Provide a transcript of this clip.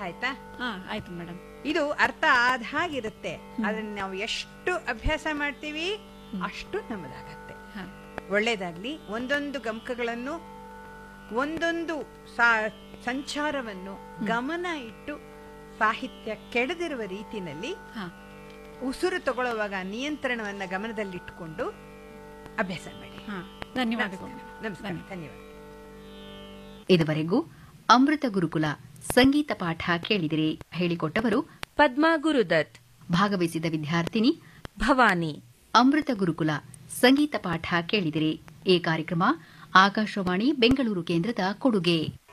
ಆಯ್ತಾ ಹಾ ಆಯ್ತು ಮೇಡಮ್ ಇದು ಅರ್ಥ ಆದ ಹಾಗಿರುತ್ತೆ ಅದನ್ನ ನಾವು ಎಷ್ಟು ಅಭ್ಯಾಸ ಮಾಡ್ತೀವಿ ಅಷ್ಟು ನಮ್ಮದಾಗತ್ತೆ ಹಾ ಒಳ್ಳೇದಾಗ್ಲಿ ಒಂದೊಂದು ಗಮಕಗಳನ್ನು ಒಂದೊಂದು ಸಾ- ಸಂಚಾರವನ್ನು ಗಮನ ಇಟ್ಟು ಸಾಹಿತ್ಯ ಕೆಡದಿರುವ ರೀತಿನಲ್ಲಿ ಹಾ ಉಸಿರು ತಗೊಳ್ಳುವಾಗ ನಿಯಂತ್ರಣವನ್ನ ಗಮನದಲ್ಲಿಟ್ಟುಕೊಂಡು ಅಭ್ಯಾಸ ಮಾಡಿ ಹಾ ಧನ್ಯವಾದಗಳು ನಮಸ್ಕಾರ ಧನ್ಯವಾದ ಇದುವರೆಗೂ ಅಮೃತ ಗುರುಕುಲ ಸಂಗೀತ ಪಾಠ ಕೇಳಿದಿರಿ ಹೇಳಿಕೊಟ್ಟವರು ಪದ್ಮಾ ಗುರುದತ್ ಭಾಗವಹಿಸಿದ ವಿದ್ಯಾರ್ಥಿನಿ ಭವಾನಿ ಅಮೃತ ಗುರುಕುಲ ಸಂಗೀತ ಪಾಠ ಕೇಳಿದಿರಿ ಈ ಕಾರ್ಯಕ್ರಮ ಆಕಾಶವಾಣಿ ಬೆಂಗಳೂರು ಕೇಂದ್ರದ ಕೊಡುಗೆ